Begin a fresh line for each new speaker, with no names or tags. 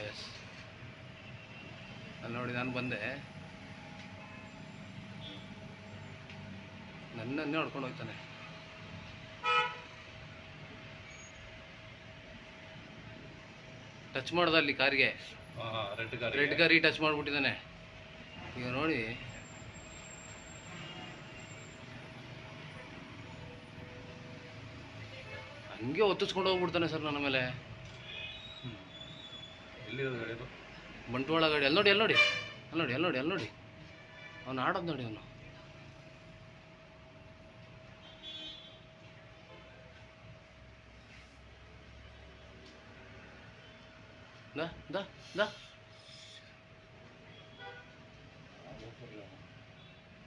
S ಅಲ್ಲಿ ನೋಡಿ ನಾನು ಬಂದೆ ನನ್ನನ್ನೇ ಹೊಡ್ಕೊಂಡು ಹೋಗ್ತಾನೆ ಟಚ್ ಮಾಡ್ದ ಅಲ್ಲಿ ಕಾರಿಗೆ
ರೆಡ್ ಗಾಡಿ
ರೆಡ್ ಗಾರಿ ಟಚ್ ಮಾಡಿಬಿಟ್ಟಿದ್ದಾನೆ ಈಗ ನೋಡಿ ಹಂಗೆ ಒತ್ತಿಸ್ಕೊಂಡು ಹೋಗ್ಬಿಡ್ತಾನೆ ಸರ್ ನನ್ನ ಮೇಲೆ
ಎಲ್ಲಿರೋದು ಗಾಡಿ ಅದು
ಬಂಟ್ವಾಳ ಗಾಡಿ ಅಲ್ಲಿ ನೋಡಿ ಅಲ್ಲಿ ನೋಡಿ ಅಲ್ಲಿ ನೋಡಿ ಅಲ್ಲಿ ನೋಡಿ ಅಲ್ಲಿ ನೋಡಿ ಅವನು ಆಡೋದು ನೋಡಿ ಅವನು ದಾ ದಾ ದಾ